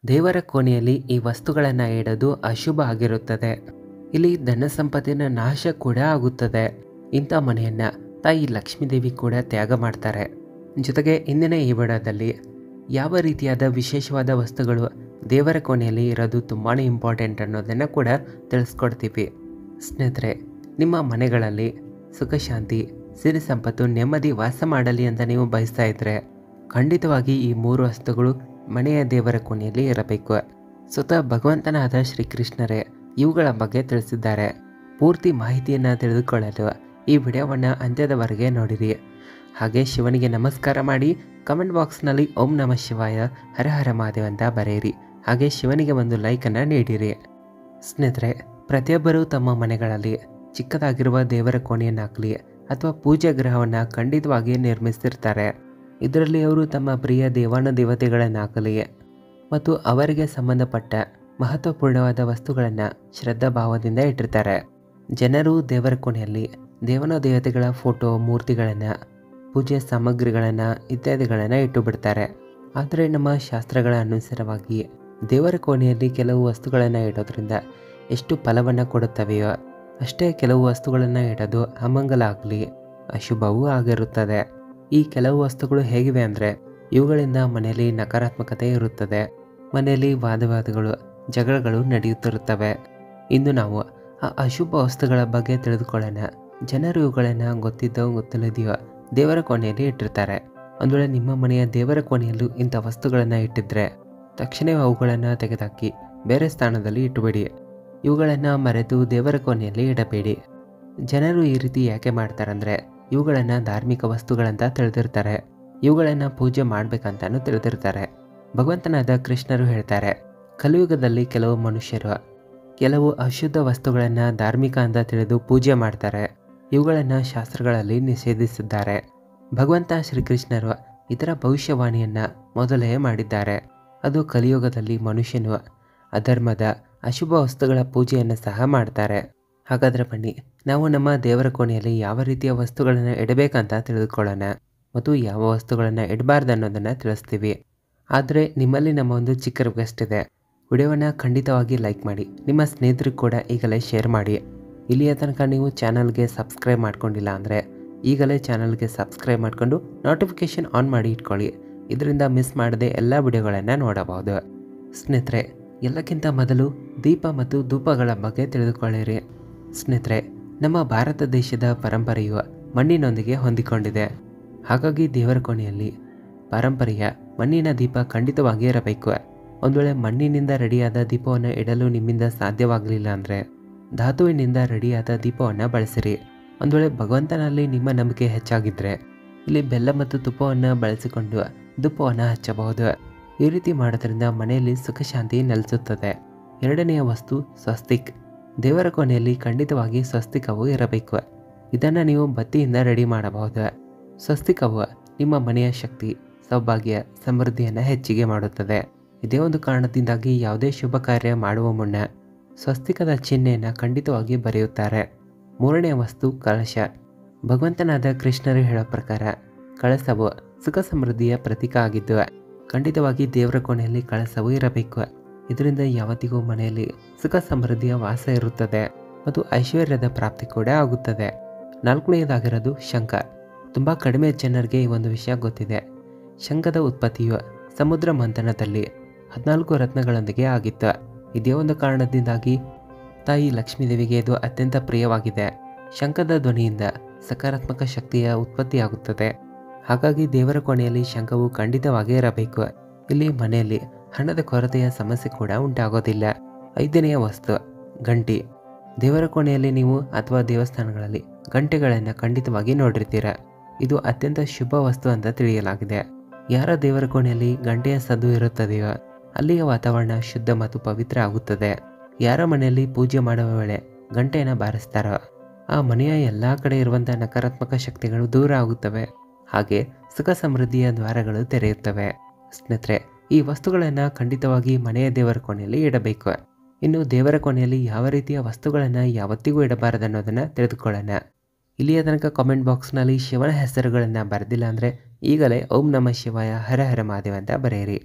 ದೇವರ ಕೋಣೆಯಲ್ಲಿ ಈ ವಸ್ತುಗಳನ್ನು ಇಡೋದು ಅಶುಭ ಆಗಿರುತ್ತದೆ ಇಲ್ಲಿ ಧನ ಸಂಪತ್ತಿನ ನಾಶ ಕೂಡ ಆಗುತ್ತದೆ ಇಂಥ ಮನೆಯನ್ನ ತಾಯಿ ಲಕ್ಷ್ಮೀದೇವಿ ಕೂಡ ತ್ಯಾಗ ಮಾಡ್ತಾರೆ ಜೊತೆಗೆ ಇಂದಿನ ಈ ವಿಡಿಯೋದಲ್ಲಿ ಯಾವ ರೀತಿಯಾದ ವಿಶೇಷವಾದ ವಸ್ತುಗಳು ದೇವರ ಕೋಣೆಯಲ್ಲಿ ಇರೋದು ತುಂಬಾ ಇಂಪಾರ್ಟೆಂಟ್ ಅನ್ನೋದನ್ನು ಕೂಡ ತಿಳಿಸ್ಕೊಡ್ತೀವಿ ಸ್ನೇಹಿತರೆ ನಿಮ್ಮ ಮನೆಗಳಲ್ಲಿ ಸುಖ ಶಾಂತಿ ಸಿರಿ ಸಂಪತ್ತು ನೆಮ್ಮದಿ ವಾಸ ಮಾಡಲಿ ಅಂತ ನೀವು ಬಯಸ್ತಾ ಇದ್ರೆ ಖಂಡಿತವಾಗಿ ಈ ಮೂರು ವಸ್ತುಗಳು ಮನೆಯ ದೇವರ ಕೋಣೆಯಲ್ಲಿ ಇರಬೇಕು ಸ್ವತಃ ಭಗವಂತನಾದ ಶ್ರೀಕೃಷ್ಣರೇ ಇವುಗಳ ಬಗ್ಗೆ ತಿಳಿಸಿದ್ದಾರೆ ಪೂರ್ತಿ ಮಾಹಿತಿಯನ್ನು ತಿಳಿದುಕೊಳ್ಳಲು ಈ ವಿಡಿಯೋವನ್ನು ಅಂತ್ಯದವರೆಗೆ ನೋಡಿರಿ ಹಾಗೆ ಶಿವನಿಗೆ ನಮಸ್ಕಾರ ಮಾಡಿ ಕಮೆಂಟ್ ಬಾಕ್ಸ್ನಲ್ಲಿ ಓಂ ನಮಃ ಶಿವಾಯ ಹರ ಹರ ಮಹಾದೇವ್ ಅಂತ ಬರೆಯಿರಿ ಹಾಗೆ ಶಿವನಿಗೆ ಒಂದು ಲೈಕನ್ನು ನೀಡಿರಿ ಸ್ನೇಹಿತರೆ ಪ್ರತಿಯೊಬ್ಬರೂ ತಮ್ಮ ಮನೆಗಳಲ್ಲಿ ಚಿಕ್ಕದಾಗಿರುವ ದೇವರ ಕೋಣೆಯನ್ನಾಗಲಿ ಅಥವಾ ಪೂಜಾ ಗೃಹವನ್ನು ಖಂಡಿತವಾಗಿ ನಿರ್ಮಿಸಿರ್ತಾರೆ ಇದರಲ್ಲಿ ಅವರು ತಮ್ಮ ಪ್ರಿಯ ದೇವಾನು ದೇವತೆಗಳನ್ನಾಗಲಿ ಮತ್ತು ಅವರಿಗೆ ಸಂಬಂಧಪಟ್ಟ ಮಹತ್ವಪೂರ್ಣವಾದ ವಸ್ತುಗಳನ್ನು ಶ್ರದ್ಧಾ ಭಾವದಿಂದ ಇಟ್ಟಿರ್ತಾರೆ ಜನರು ದೇವರ ಕೋಣೆಯಲ್ಲಿ ದೇವನ ದೇವತೆಗಳ ಫೋಟೋ ಮೂರ್ತಿಗಳನ್ನು ಪೂಜೆ ಸಾಮಗ್ರಿಗಳನ್ನು ಇತ್ಯಾದಿಗಳನ್ನು ಇಟ್ಟು ಬಿಡ್ತಾರೆ ಆದರೆ ನಮ್ಮ ಶಾಸ್ತ್ರಗಳ ಅನುಸಾರವಾಗಿ ದೇವರ ಕೋಣೆಯಲ್ಲಿ ಕೆಲವು ವಸ್ತುಗಳನ್ನು ಇಡೋದ್ರಿಂದ ಎಷ್ಟು ಫಲವನ್ನು ಕೊಡುತ್ತವೆಯೋ ಅಷ್ಟೇ ಕೆಲವು ವಸ್ತುಗಳನ್ನು ಇಡೋದು ಅಮಂಗಲ ಆಗಲಿ ಅಶುಭವೂ ಆಗಿರುತ್ತದೆ ಈ ಕೆಲವು ವಸ್ತುಗಳು ಹೇಗಿವೆ ಅಂದರೆ ಇವುಗಳಿಂದ ಮನೆಯಲ್ಲಿ ನಕಾರಾತ್ಮಕತೆ ಇರುತ್ತದೆ ಮನೆಯಲ್ಲಿ ವಾದವಾದಗಳು ಜಗಳಗಳು ನಡೆಯುತ್ತಿರುತ್ತವೆ ಇಂದು ನಾವು ಆ ಅಶುಭ ವಸ್ತುಗಳ ಬಗ್ಗೆ ತಿಳಿದುಕೊಳ್ಳೋಣ ಜನರು ಇವುಗಳನ್ನು ಗೊತ್ತಿದ್ದೋ ಗೊತ್ತಿಲ್ಲದೆಯೋ ದೇವರ ಕೋಣೆಯಲ್ಲಿ ಇಟ್ಟಿರ್ತಾರೆ ಒಂದು ವೇಳೆ ನಿಮ್ಮ ಮನೆಯ ದೇವರ ಕೋಣೆಯಲ್ಲೂ ಇಂಥ ವಸ್ತುಗಳನ್ನು ಇಟ್ಟಿದ್ರೆ ತಕ್ಷಣವೇ ಅವುಗಳನ್ನು ತೆಗೆದುಹಾಕಿ ಬೇರೆ ಸ್ಥಾನದಲ್ಲಿ ಇಟ್ಟುಬಿಡಿ ಇವುಗಳನ್ನು ಮರೆತು ದೇವರ ಕೋಣೆಯಲ್ಲಿ ಇಡಬೇಡಿ ಜನರು ಈ ರೀತಿ ಯಾಕೆ ಮಾಡ್ತಾರಂದ್ರೆ ಇವುಗಳನ್ನು ಧಾರ್ಮಿಕ ವಸ್ತುಗಳಂತ ತಿಳಿದಿರ್ತಾರೆ ಇವುಗಳನ್ನು ಪೂಜೆ ಮಾಡ್ಬೇಕಂತಾನು ತಿಳಿದಿರ್ತಾರೆ ಭಗವಂತನಾದ ಕೃಷ್ಣರು ಹೇಳ್ತಾರೆ ಕಲಿಯುಗದಲ್ಲಿ ಕೆಲವು ಮನುಷ್ಯರು ಕೆಲವು ಅಶುದ್ಧ ವಸ್ತುಗಳನ್ನು ಧಾರ್ಮಿಕ ಅಂತ ತಿಳಿದು ಪೂಜೆ ಮಾಡ್ತಾರೆ ಇವುಗಳನ್ನು ಶಾಸ್ತ್ರಗಳಲ್ಲಿ ನಿಷೇಧಿಸಿದ್ದಾರೆ ಭಗವಂತ ಶ್ರೀಕೃಷ್ಣರು ಇದರ ಭವಿಷ್ಯವಾಣಿಯನ್ನು ಮೊದಲೇ ಮಾಡಿದ್ದಾರೆ ಅದು ಕಲಿಯುಗದಲ್ಲಿ ಮನುಷ್ಯನು ಅಧರ್ಮದ ಅಶುಭ ವಸ್ತುಗಳ ಪೂಜೆಯನ್ನು ಸಹ ಮಾಡ್ತಾರೆ ಹಾಗಾದರೆ ಬನ್ನಿ ನಾವು ನಮ್ಮ ದೇವರ ಕೋಣೆಯಲ್ಲಿ ಯಾವ ರೀತಿಯ ವಸ್ತುಗಳನ್ನು ಇಡಬೇಕಂತ ತಿಳಿದುಕೊಳ್ಳೋಣ ಮತ್ತು ಯಾವ ವಸ್ತುಗಳನ್ನು ಇಡಬಾರ್ದು ಅನ್ನೋದನ್ನು ತಿಳಿಸ್ತೀವಿ ಆದರೆ ನಿಮ್ಮಲ್ಲಿ ನಮ್ಮ ಒಂದು ಚಿಕ್ಕ ರಿಕ್ವೆಸ್ಟ್ ಇದೆ ವಿಡಿಯೋವನ್ನು ಖಂಡಿತವಾಗಿ ಲೈಕ್ ಮಾಡಿ ನಿಮ್ಮ ಸ್ನೇಹಿತರಿಗೆ ಕೂಡ ಈಗಲೇ ಶೇರ್ ಮಾಡಿ ಇಲ್ಲಿಯ ತನಕ ನೀವು ಚಾನಲ್ಗೆ ಸಬ್ಸ್ಕ್ರೈಬ್ ಮಾಡ್ಕೊಂಡಿಲ್ಲ ಅಂದರೆ ಈಗಲೇ ಚಾನಲ್ಗೆ ಸಬ್ಸ್ಕ್ರೈಬ್ ಮಾಡಿಕೊಂಡು ನೋಟಿಫಿಕೇಷನ್ ಆನ್ ಮಾಡಿ ಇಟ್ಕೊಳ್ಳಿ ಇದರಿಂದ ಮಿಸ್ ಮಾಡದೆ ಎಲ್ಲ ವಿಡಿಯೋಗಳನ್ನು ನೋಡಬಹುದು ಸ್ನೇಹಿತರೆ ಎಲ್ಲಕ್ಕಿಂತ ಮೊದಲು ದೀಪ ಮತ್ತು ಧೂಪಗಳ ಬಗ್ಗೆ ತಿಳಿದುಕೊಳ್ಳಿರಿ ಸ್ನೇಹಿತರೆ ನಮ್ಮ ಭಾರತ ದೇಶದ ಪರಂಪರೆಯು ಮಣ್ಣಿನೊಂದಿಗೆ ಹೊಂದಿಕೊಂಡಿದೆ ಹಾಗಾಗಿ ದೇವರ ಕೋಣೆಯಲ್ಲಿ ಪರಂಪರೆಯ ಮಣ್ಣಿನ ದೀಪ ಖಂಡಿತವಾಗಿ ಇರಬೇಕು ಒಂದು ವೇಳೆ ಮಣ್ಣಿನಿಂದ ರೆಡಿಯಾದ ದೀಪವನ್ನು ಇಡಲು ನಿಮ್ಮಿಂದ ಸಾಧ್ಯವಾಗಲಿಲ್ಲ ಅಂದರೆ ಧಾತುವಿನಿಂದ ರೆಡಿಯಾದ ದೀಪವನ್ನು ಬಳಸಿರಿ ಒಂದು ವೇಳೆ ಭಗವಂತನಲ್ಲಿ ನಿಮ್ಮ ನಂಬಿಕೆ ಹೆಚ್ಚಾಗಿದ್ದರೆ ಇಲ್ಲಿ ಬೆಲ್ಲ ಮತ್ತು ತುಪ್ಪವನ್ನು ಬಳಸಿಕೊಂಡು ಧೂಪವನ್ನು ಹಚ್ಚಬಹುದು ಈ ರೀತಿ ಮಾಡೋದ್ರಿಂದ ಮನೆಯಲ್ಲಿ ಸುಖ ಶಾಂತಿ ನೆಲೆಸುತ್ತದೆ ಎರಡನೆಯ ವಸ್ತು ಸ್ವಸ್ತಿಕ್ ದೇವರ ಕೊನೆಯಲ್ಲಿ ಖಂಡಿತವಾಗಿ ಸ್ವಸ್ತಿಕವು ಇರಬೇಕು ಇದನ್ನು ನೀವು ಬತ್ತಿಯಿಂದ ರೆಡಿ ಮಾಡಬಹುದು ಸ್ವಸ್ತಿಕವು ನಿಮ್ಮ ಮನೆಯ ಶಕ್ತಿ ಸೌಭಾಗ್ಯ ಸಮೃದ್ಧಿಯನ್ನು ಹೆಚ್ಚಿಗೆ ಮಾಡುತ್ತದೆ ಇದೇ ಒಂದು ಕಾರಣದಿಂದಾಗಿ ಯಾವುದೇ ಶುಭ ಕಾರ್ಯ ಮಾಡುವ ಮುನ್ನ ಸ್ವಸ್ತಿಕದ ಚಿಹ್ನೆಯನ್ನು ಖಂಡಿತವಾಗಿ ಬರೆಯುತ್ತಾರೆ ಮೂರನೆಯ ವಸ್ತು ಕಳಶ ಭಗವಂತನಾದ ಕೃಷ್ಣರು ಹೇಳೋ ಪ್ರಕಾರ ಕಳಸವು ಸುಖ ಸಮೃದ್ಧಿಯ ಪ್ರತೀಕ ಆಗಿದ್ದು ಖಂಡಿತವಾಗಿ ದೇವರ ಕೋಣೆಯಲ್ಲಿ ಕಳಸವು ಇರಬೇಕು ಇದರಿಂದ ಯಾವತ್ತಿಗೂ ಮನೆಯಲ್ಲಿ ಸುಖ ಸಮೃದ್ಧಿಯ ವಾಸ ಇರುತ್ತದೆ ಮತ್ತು ಐಶ್ವರ್ಯದ ಪ್ರಾಪ್ತಿ ಕೂಡ ಆಗುತ್ತದೆ ನಾಲ್ಕನೆಯದಾಗಿರೋದು ಶಂಖ ತುಂಬ ಕಡಿಮೆ ಜನರಿಗೆ ಈ ಒಂದು ವಿಷಯ ಗೊತ್ತಿದೆ ಶಂಖದ ಉತ್ಪತ್ತಿಯು ಸಮುದ್ರ ಮಂಥನದಲ್ಲಿ ಹದಿನಾಲ್ಕು ರತ್ನಗಳೊಂದಿಗೆ ಆಗಿತ್ತು ಇದೇ ಒಂದು ಕಾರಣದಿಂದಾಗಿ ತಾಯಿ ಲಕ್ಷ್ಮೀದೇವಿಗೆ ಇದು ಅತ್ಯಂತ ಪ್ರಿಯವಾಗಿದೆ ಶಂಖದ ಧ್ವನಿಯಿಂದ ಸಕಾರಾತ್ಮಕ ಶಕ್ತಿಯ ಉತ್ಪತ್ತಿಯಾಗುತ್ತದೆ ಹಾಗಾಗಿ ದೇವರ ಕೋಣೆಯಲ್ಲಿ ಶಂಖವು ಖಂಡಿತವಾಗಿ ಇರಬೇಕು ಇಲ್ಲಿ ಮನೆಯಲ್ಲಿ ಹಣದ ಕೊರತೆಯ ಸಮಸ್ಯೆ ಕೂಡ ಉಂಟಾಗೋದಿಲ್ಲ ಐದನೆಯ ವಸ್ತು ಗಂಟಿ ದೇವರ ಕೋಣೆಯಲ್ಲಿ ನೀವು ಅಥವಾ ದೇವಸ್ಥಾನಗಳಲ್ಲಿ ಗಂಟೆಗಳನ್ನು ಖಂಡಿತವಾಗಿ ನೋಡಿರ್ತೀರ ಇದು ಅತ್ಯಂತ ಶುಭ ವಸ್ತು ಅಂತ ತಿಳಿಯಲಾಗಿದೆ ಯಾರ ದೇವರ ಕೋಣೆಯಲ್ಲಿ ಗಂಟೆಯ ಸದ್ದು ಇರುತ್ತದೆಯೋ ಅಲ್ಲಿಯ ವಾತಾವರಣ ಶುದ್ಧ ಮತ್ತು ಪವಿತ್ರ ಆಗುತ್ತದೆ ಯಾರ ಮನೆಯಲ್ಲಿ ಪೂಜೆ ಮಾಡುವ ವೇಳೆ ಗಂಟೆಯನ್ನು ಬಾರಿಸ್ತಾರೋ ಆ ಮನೆಯ ಎಲ್ಲ ಕಡೆ ಇರುವಂಥ ನಕಾರಾತ್ಮಕ ಶಕ್ತಿಗಳು ದೂರ ಆಗುತ್ತವೆ ಹಾಗೆ ಸುಖ ಸಮೃದ್ಧಿಯ ದ್ವಾರಗಳು ತೆರೆಯುತ್ತವೆ ಸ್ನೇಹಿತರೆ ಈ ವಸ್ತುಗಳನ್ನು ಖಂಡಿತವಾಗಿ ಮನೆಯ ದೇವರ ಕೋಣೆಯಲ್ಲಿ ಇಡಬೇಕು ಇನ್ನು ದೇವರ ಕೋಣೆಯಲ್ಲಿ ಯಾವ ರೀತಿಯ ವಸ್ತುಗಳನ್ನು ಯಾವತ್ತಿಗೂ ಇಡಬಾರದು ಅನ್ನೋದನ್ನು ತಿಳಿದುಕೊಳ್ಳೋಣ ಇಲ್ಲಿಯ ತನಕ ಕಾಮೆಂಟ್ ಬಾಕ್ಸ್ನಲ್ಲಿ ಶಿವನ ಹೆಸರುಗಳನ್ನು ಬರೆದಿಲ್ಲ ಅಂದರೆ ಈಗಲೇ ಓಂ ನಮ ಶಿವಾಯ ಹರ ಹರ ಮಹಾದೇವ ಅಂತ ಬರೆಯಿರಿ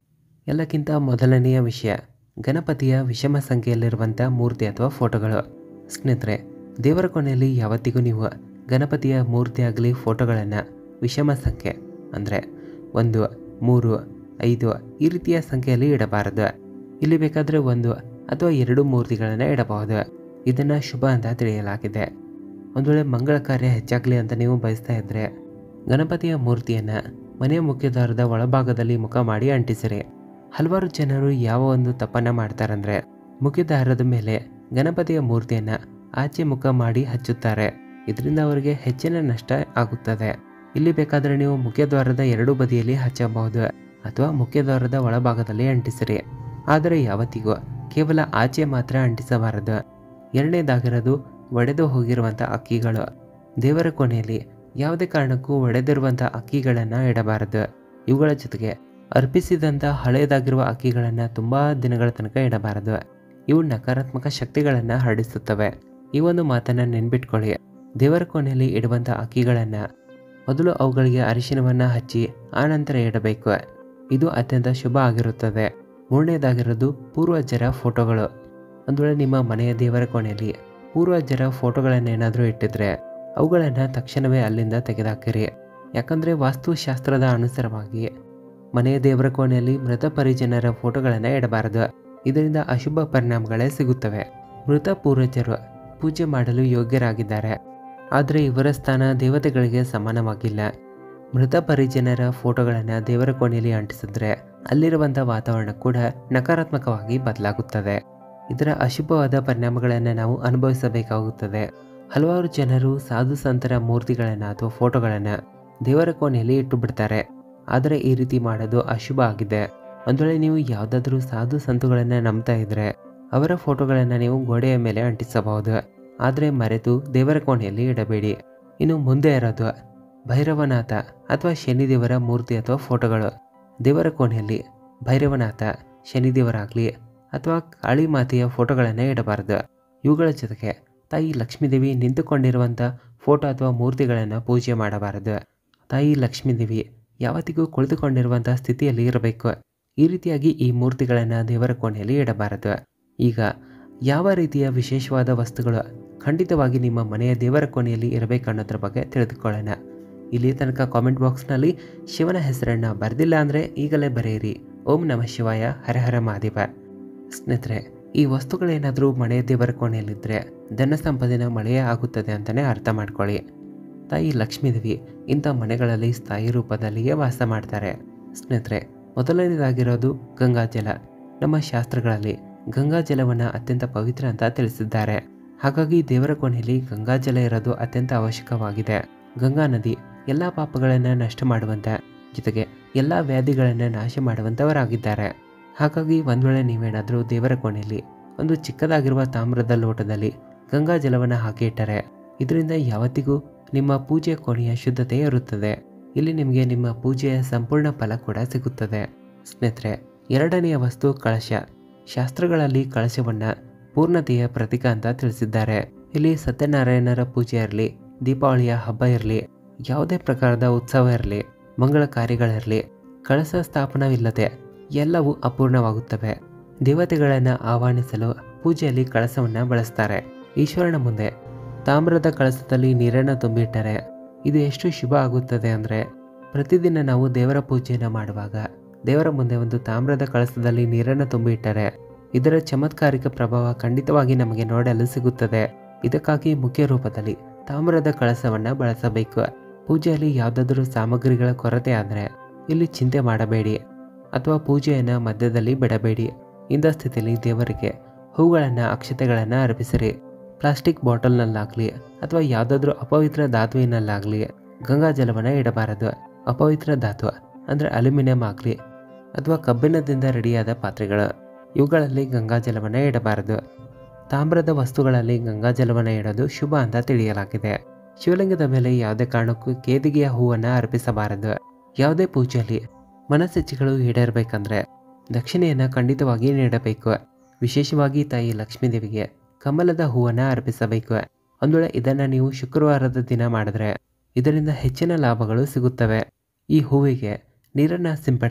ಎಲ್ಲಕ್ಕಿಂತ ಮೊದಲನೆಯ ವಿಷಯ ಗಣಪತಿಯ ವಿಷಮ ಸಂಖ್ಯೆಯಲ್ಲಿರುವಂಥ ಮೂರ್ತಿ ಅಥವಾ ಫೋಟೋಗಳು ಸ್ನೇಹಿತರೆ ದೇವರ ಕೊನೆಯಲ್ಲಿ ಯಾವತ್ತಿಗೂ ನೀವು ಗಣಪತಿಯ ಮೂರ್ತಿ ಆಗಲಿ ಫೋಟೋಗಳನ್ನು ವಿಷಮ ಸಂಖ್ಯೆ ಅಂದರೆ ಒಂದು ಮೂರು ಐದು ಈ ರೀತಿಯ ಸಂಖ್ಯೆಯಲ್ಲಿ ಇಡಬಾರದು ಇಲ್ಲಿ ಬೇಕಾದರೆ ಒಂದು ಅಥವಾ ಎರಡು ಮೂರ್ತಿಗಳನ್ನು ಇಡಬಹುದು ಇದನ್ನು ಶುಭ ಅಂತ ತಿಳಿಯಲಾಗಿದೆ ಒಂದು ವೇಳೆ ಮಂಗಳ ಕಾರ್ಯ ಹೆಚ್ಚಾಗಲಿ ಅಂತ ನೀವು ಬಯಸ್ತಾ ಇದ್ದರೆ ಗಣಪತಿಯ ಮೂರ್ತಿಯನ್ನು ಮನೆಯ ಮುಖ್ಯದ್ವಾರದ ಒಳಭಾಗದಲ್ಲಿ ಮುಖ ಮಾಡಿ ಅಂಟಿಸಿರಿ ಹಲವಾರು ಜನರು ಯಾವ ಒಂದು ತಪ್ಪನ್ನು ಮಾಡ್ತಾರಂದ್ರೆ ಮುಖ್ಯದ್ವಾರದ ಮೇಲೆ ಗಣಪತಿಯ ಮೂರ್ತಿಯನ್ನು ಆಚೆ ಮುಖ ಮಾಡಿ ಹಚ್ಚುತ್ತಾರೆ ಇದರಿಂದ ಅವರಿಗೆ ಹೆಚ್ಚಿನ ನಷ್ಟ ಆಗುತ್ತದೆ ಇಲ್ಲಿ ಬೇಕಾದರೆ ನೀವು ಮುಖ್ಯದ್ವಾರದ ಎರಡೂ ಬದಿಯಲ್ಲಿ ಹಚ್ಚಬಹುದು ಅಥವಾ ಮುಖ್ಯದ್ವಾರದ ಒಳಭಾಗದಲ್ಲಿ ಅಂಟಿಸಿರಿ ಆದರೆ ಯಾವತ್ತಿಗೂ ಕೇವಲ ಆಚೆ ಮಾತ್ರ ಅಂಟಿಸಬಾರದು ಎರಡನೇದಾಗಿರೋದು ಒಡೆದು ಹೋಗಿರುವಂಥ ಅಕ್ಕಿಗಳು ದೇವರ ಕೊನೆಯಲ್ಲಿ ಯಾವುದೇ ಕಾರಣಕ್ಕೂ ಒಡೆದಿರುವಂಥ ಅಕ್ಕಿಗಳನ್ನು ಇಡಬಾರದು ಇವುಗಳ ಜೊತೆಗೆ ಅರ್ಪಿಸಿದಂಥ ಹಳೆಯದಾಗಿರುವ ಅಕ್ಕಿಗಳನ್ನು ತುಂಬ ದಿನಗಳ ತನಕ ಇಡಬಾರದು ಇವು ನಕಾರಾತ್ಮಕ ಶಕ್ತಿಗಳನ್ನು ಹರಡಿಸುತ್ತವೆ ಈ ಒಂದು ಮಾತನ್ನು ನೆನ್ಬಿಟ್ಕೊಳ್ಳಿ ದೇವರ ಕೊನೆಯಲ್ಲಿ ಇಡುವಂಥ ಅಕ್ಕಿಗಳನ್ನು ಮೊದಲು ಅವುಗಳಿಗೆ ಅರಿಶಿನವನ್ನು ಹಚ್ಚಿ ಆನಂತರ ಇಡಬೇಕು ಇದು ಅತ್ಯಂತ ಶುಭ ಆಗಿರುತ್ತದೆ ಮೂರನೇದಾಗಿರೋದು ಪೂರ್ವಜರ ಫೋಟೋಗಳು ಒಂದು ವೇಳೆ ನಿಮ್ಮ ಮನೆಯ ದೇವರ ಕೋಣೆಯಲ್ಲಿ ಪೂರ್ವಜರ ಫೋಟೋಗಳನ್ನೇನಾದರೂ ಇಟ್ಟಿದ್ರೆ ಅವುಗಳನ್ನು ತಕ್ಷಣವೇ ಅಲ್ಲಿಂದ ತೆಗೆದುಹಾಕಿರಿ ಯಾಕಂದರೆ ವಾಸ್ತುಶಾಸ್ತ್ರದ ಅನುಸಾರವಾಗಿ ಮನೆಯ ದೇವರ ಕೋಣೆಯಲ್ಲಿ ಮೃತ ಪರಿಜನರ ಫೋಟೋಗಳನ್ನು ಇಡಬಾರದು ಇದರಿಂದ ಅಶುಭ ಪರಿಣಾಮಗಳೇ ಸಿಗುತ್ತವೆ ಮೃತ ಪೂರ್ವಜರು ಪೂಜೆ ಮಾಡಲು ಯೋಗ್ಯರಾಗಿದ್ದಾರೆ ಆದರೆ ಇವರ ಸ್ಥಾನ ದೇವತೆಗಳಿಗೆ ಸಮಾನವಾಗಿಲ್ಲ ಮೃತ ಪರಿಜನರ ಫೋಟೋಗಳನ್ನು ದೇವರ ಕೋಣೆಯಲ್ಲಿ ಅಂಟಿಸಿದ್ರೆ ಅಲ್ಲಿರುವಂಥ ವಾತಾವರಣ ಕೂಡ ನಕಾರಾತ್ಮಕವಾಗಿ ಬದಲಾಗುತ್ತದೆ ಇದರ ಅಶುಭವಾದ ಪರಿಣಾಮಗಳನ್ನು ನಾವು ಅನುಭವಿಸಬೇಕಾಗುತ್ತದೆ ಹಲವಾರು ಜನರು ಸಾಧು ಸಂತರ ಮೂರ್ತಿಗಳನ್ನು ಅಥವಾ ಫೋಟೋಗಳನ್ನು ದೇವರ ಕೋಣೆಯಲ್ಲಿ ಇಟ್ಟು ಬಿಡ್ತಾರೆ ಆದರೆ ಈ ರೀತಿ ಮಾಡೋದು ಅಶುಭ ಆಗಿದೆ ಒಂದು ವೇಳೆ ನೀವು ಯಾವುದಾದ್ರೂ ಸಾಧು ಸಂತುಗಳನ್ನು ನಂಬ್ತಾ ಇದ್ರೆ ಅವರ ಫೋಟೋಗಳನ್ನು ನೀವು ಗೋಡೆಯ ಮೇಲೆ ಅಂಟಿಸಬಹುದು ಆದರೆ ಮರೆತು ದೇವರ ಕೋಣೆಯಲ್ಲಿ ಇಡಬೇಡಿ ಇನ್ನು ಮುಂದೆ ಇರೋದು ಭೈರವನಾಥ ಅಥವಾ ಶನಿದೇವರ ಮೂರ್ತಿ ಅಥವಾ ಫೋಟೋಗಳು ದೇವರ ಕೋಣೆಯಲ್ಲಿ ಭೈರವನಾಥ ಶನಿದೇವರಾಗಲಿ ಅಥವಾ ಕಾಳಿ ಮಾತೆಯ ಫೋಟೋಗಳನ್ನು ಇಡಬಾರದು ಇವುಗಳ ಜೊತೆಗೆ ತಾಯಿ ಲಕ್ಷ್ಮೀದೇವಿ ನಿಂತುಕೊಂಡಿರುವಂಥ ಫೋಟೋ ಅಥವಾ ಮೂರ್ತಿಗಳನ್ನು ಪೂಜೆ ಮಾಡಬಾರದು ತಾಯಿ ಲಕ್ಷ್ಮೀದೇವಿ ಯಾವತ್ತಿಗೂ ಕುಳಿತುಕೊಂಡಿರುವಂಥ ಸ್ಥಿತಿಯಲ್ಲಿ ಇರಬೇಕು ಈ ರೀತಿಯಾಗಿ ಈ ಮೂರ್ತಿಗಳನ್ನು ದೇವರ ಕೋಣೆಯಲ್ಲಿ ಇಡಬಾರದು ಈಗ ಯಾವ ರೀತಿಯ ವಿಶೇಷವಾದ ವಸ್ತುಗಳು ಖಂಡಿತವಾಗಿ ನಿಮ್ಮ ಮನೆಯ ದೇವರ ಕೋಣೆಯಲ್ಲಿ ಇರಬೇಕನ್ನೋದ್ರ ಬಗ್ಗೆ ತಿಳಿದುಕೊಳ್ಳೋಣ ಇಲ್ಲಿ ತನಕ ಕಾಮೆಂಟ್ ಬಾಕ್ಸ್ನಲ್ಲಿ ಶಿವನ ಹೆಸರನ್ನು ಬರೆದಿಲ್ಲ ಅಂದರೆ ಈಗಲೇ ಬರೆಯಿರಿ ಓಂ ನಮಃ ಶಿವಾಯ ಹರ ಹರ ಮಹಾದೇವ ಸ್ನೇಹಿತರೆ ಈ ವಸ್ತುಗಳೇನಾದರೂ ಮನೆಯ ದೇವರ ಕೋಣೆಯಲ್ಲಿದ್ದರೆ ಧನ ಸಂಪದಿನ ಮಳೆಯೇ ಆಗುತ್ತದೆ ಅಂತಲೇ ಅರ್ಥ ಮಾಡ್ಕೊಳ್ಳಿ ತಾಯಿ ಲಕ್ಷ್ಮೀದೇವಿ ಇಂಥ ಮನೆಗಳಲ್ಲಿ ಸ್ಥಾಯಿ ರೂಪದಲ್ಲಿಯೇ ವಾಸ ಮಾಡ್ತಾರೆ ಸ್ನೇಹಿತರೆ ಮೊದಲನೇದಾಗಿರೋದು ಗಂಗಾಜಲ ನಮ್ಮ ಶಾಸ್ತ್ರಗಳಲ್ಲಿ ಗಂಗಾಜಲವನ್ನು ಅತ್ಯಂತ ಪವಿತ್ರ ಅಂತ ತಿಳಿಸಿದ್ದಾರೆ ಹಾಗಾಗಿ ದೇವರ ಕೋಣೆಯಲ್ಲಿ ಗಂಗಾಜಲ ಇರೋದು ಅತ್ಯಂತ ಅವಶ್ಯಕವಾಗಿದೆ ಗಂಗಾ ನದಿ ಎಲ್ಲ ಪಾಪಗಳನ್ನು ನಷ್ಟ ಮಾಡುವಂಥ ಜೊತೆಗೆ ಎಲ್ಲ ವ್ಯಾಧಿಗಳನ್ನು ನಾಶ ಮಾಡುವಂಥವರಾಗಿದ್ದಾರೆ ಹಾಗಾಗಿ ಒಂದು ವೇಳೆ ನೀವೇನಾದರೂ ದೇವರ ಕೋಣೆಯಲ್ಲಿ ಒಂದು ಚಿಕ್ಕದಾಗಿರುವ ತಾಮ್ರದ ಲೋಟದಲ್ಲಿ ಗಂಗಾ ಜಲವನ್ನು ಹಾಕಿ ಇಟ್ಟರೆ ಇದರಿಂದ ಯಾವತ್ತಿಗೂ ನಿಮ್ಮ ಪೂಜೆ ಕೋಣೆಯ ಶುದ್ಧತೆ ಇರುತ್ತದೆ ಇಲ್ಲಿ ನಿಮಗೆ ನಿಮ್ಮ ಪೂಜೆಯ ಸಂಪೂರ್ಣ ಫಲ ಕೂಡ ಸಿಗುತ್ತದೆ ಸ್ನೇಹಿತರೆ ಎರಡನೆಯ ವಸ್ತು ಕಳಶ ಶಾಸ್ತ್ರಗಳಲ್ಲಿ ಕಳಶವನ್ನು ಪೂರ್ಣತೆಯ ಪ್ರತೀಕ ಅಂತ ತಿಳಿಸಿದ್ದಾರೆ ಇಲ್ಲಿ ಸತ್ಯನಾರಾಯಣರ ಪೂಜೆ ಇರಲಿ ದೀಪಾವಳಿಯ ಹಬ್ಬ ಇರಲಿ ಯಾವುದೇ ಪ್ರಕಾರದ ಉತ್ಸವ ಇರಲಿ ಮಂಗಳ ಕಾರ್ಯಗಳಿರಲಿ ಕಳಶ ಸ್ಥಾಪನವಿಲ್ಲದೆ ಎಲ್ಲವೂ ಅಪೂರ್ಣವಾಗುತ್ತವೆ ದೇವತೆಗಳನ್ನು ಆಹ್ವಾನಿಸಲು ಪೂಜೆಯಲ್ಲಿ ಕಳಸವನ್ನು ಬಳಸ್ತಾರೆ ಈಶ್ವರನ ಮುಂದೆ ತಾಮ್ರದ ಕಳಸದಲ್ಲಿ ನೀರನ್ನು ತುಂಬಿಟ್ಟರೆ ಇದು ಎಷ್ಟು ಶುಭ ಆಗುತ್ತದೆ ಅಂದರೆ ಪ್ರತಿದಿನ ನಾವು ದೇವರ ಪೂಜೆಯನ್ನು ಮಾಡುವಾಗ ದೇವರ ಮುಂದೆ ಒಂದು ತಾಮ್ರದ ಕಳಸದಲ್ಲಿ ನೀರನ್ನು ತುಂಬಿಟ್ಟರೆ ಇದರ ಚಮತ್ಕಾರಿಕ ಪ್ರಭಾವ ಖಂಡಿತವಾಗಿ ನಮಗೆ ನೋಡಲು ಸಿಗುತ್ತದೆ ಇದಕ್ಕಾಗಿ ಮುಖ್ಯ ರೂಪದಲ್ಲಿ ತಾಮ್ರದ ಕಳಸವನ್ನು ಬಳಸಬೇಕು ಪೂಜೆಯಲ್ಲಿ ಯಾವುದಾದ್ರೂ ಸಾಮಗ್ರಿಗಳ ಕೊರತೆ ಆದರೆ ಇಲ್ಲಿ ಚಿಂತೆ ಮಾಡಬೇಡಿ ಅಥವಾ ಪೂಜೆಯನ್ನು ಮಧ್ಯದಲ್ಲಿ ಬಿಡಬೇಡಿ ಇಂಥ ಸ್ಥಿತಿಯಲ್ಲಿ ದೇವರಿಗೆ ಹೂಗಳನ್ನು ಅಕ್ಷತೆಗಳನ್ನು ಅರ್ಪಿಸಿರಿ ಪ್ಲಾಸ್ಟಿಕ್ ಬಾಟಲ್ನಲ್ಲಾಗಲಿ ಅಥವಾ ಯಾವುದಾದ್ರೂ ಅಪವಿತ್ರ ಧಾತುವಿನಲ್ಲಾಗಲಿ ಗಂಗಾ ಜಲವನ್ನು ಇಡಬಾರದು ಅಪವಿತ್ರ ಧಾತು ಅಂದರೆ ಅಲ್ಯೂಮಿನಿಯಂ ಆಗಲಿ ಅಥವಾ ಕಬ್ಬಿಣದಿಂದ ರೆಡಿಯಾದ ಪಾತ್ರೆಗಳು ಇವುಗಳಲ್ಲಿ ಗಂಗಾ ಜಲವನ್ನು ಇಡಬಾರದು ತಾಮ್ರದ ವಸ್ತುಗಳಲ್ಲಿ ಗಂಗಾ ಜಲವನ್ನು ಇಡೋದು ಶುಭ ಅಂತ ತಿಳಿಯಲಾಗಿದೆ ಶಿವಲಿಂಗದ ಮೇಲೆ ಯಾವುದೇ ಕಾರಣಕ್ಕೂ ಕೇದಿಗೆಯ ಹೂವನ್ನು ಅರ್ಪಿಸಬಾರದು ಯಾವುದೇ ಪೂಜೆಯಲ್ಲಿ ಮನಸ್ಸಿಚ್ಛೆಗಳು ಈಡೇರಬೇಕಂದ್ರೆ ದಕ್ಷಿಣೆಯನ್ನು ಖಂಡಿತವಾಗಿ ನೀಡಬೇಕು ವಿಶೇಷವಾಗಿ ತಾಯಿ ಲಕ್ಷ್ಮೀದೇವಿಗೆ ಕಮಲದ ಹೂವನ್ನು ಅರ್ಪಿಸಬೇಕು ಒಂದು ವೇಳೆ ಇದನ್ನು ನೀವು ಶುಕ್ರವಾರದ ದಿನ ಮಾಡಿದ್ರೆ ಇದರಿಂದ ಹೆಚ್ಚಿನ ಲಾಭಗಳು ಸಿಗುತ್ತವೆ ಈ ಹೂವಿಗೆ ನೀರನ್ನು ಸಿಂಪಡಿಸಿ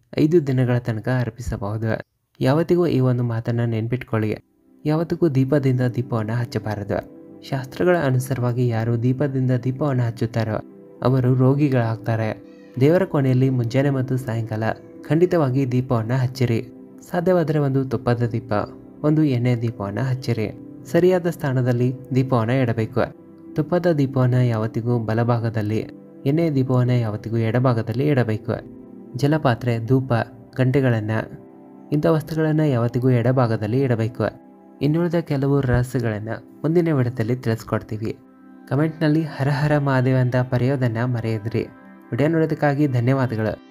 ಐದು ದಿನಗಳ ತನಕ ಅರ್ಪಿಸಬಹುದು ಯಾವತ್ತಿಗೂ ಈ ಒಂದು ಮಾತನ್ನು ನೆನ್ಪಿಟ್ಕೊಳ್ಳಿ ಯಾವತ್ತಿಗೂ ದೀಪದಿಂದ ದೀಪವನ್ನು ಹಚ್ಚಬಾರದು ಶಾಸ್ತ್ರಗಳ ಅನುಸಾರವಾಗಿ ಯಾರು ದೀಪದಿಂದ ದೀಪವನ್ನು ಹಚ್ಚುತ್ತಾರೋ ಅವರು ರೋಗಿಗಳಾಗ್ತಾರೆ ದೇವರ ಕೋಣೆಯಲ್ಲಿ ಮುಂಜಾನೆ ಮತ್ತು ಸಾಯಂಕಾಲ ಖಂಡಿತವಾಗಿ ದೀಪವನ್ನು ಹಚ್ಚಿರಿ ಸಾಧ್ಯವಾದರೆ ಒಂದು ತುಪ್ಪದ ದೀಪ ಒಂದು ಎಣ್ಣೆ ದೀಪವನ್ನು ಹಚ್ಚಿರಿ ಸರಿಯಾದ ಸ್ಥಾನದಲ್ಲಿ ದೀಪವನ್ನು ಇಡಬೇಕು ತುಪ್ಪದ ದೀಪವನ್ನು ಯಾವತ್ತಿಗೂ ಬಲಭಾಗದಲ್ಲಿ ಎಣ್ಣೆ ದೀಪವನ್ನು ಯಾವತ್ತಿಗೂ ಎಡಭಾಗದಲ್ಲಿ ಇಡಬೇಕು ಜಲಪಾತ್ರೆ ಧೂಪ ಗಂಟೆಗಳನ್ನು ಇಂಥ ವಸ್ತುಗಳನ್ನು ಯಾವತ್ತಿಗೂ ಎಡಭಾಗದಲ್ಲಿ ಇಡಬೇಕು ಇನ್ನುಳಿದ ಕೆಲವು ರಹಸ್ಯಗಳನ್ನು ಮುಂದಿನ ವಿಡಿಯೋದಲ್ಲಿ ತಿಳಿಸ್ಕೊಡ್ತೀವಿ ಕಮೆಂಟ್ನಲ್ಲಿ ಹರ ಹರ ಮಹಾದೇವ ಅಂತ ಬರೆಯೋದನ್ನು ಮರೆಯದ್ರಿ ವಿಡಿಯೋ ನೋಡೋದಕ್ಕಾಗಿ ಧನ್ಯವಾದಗಳು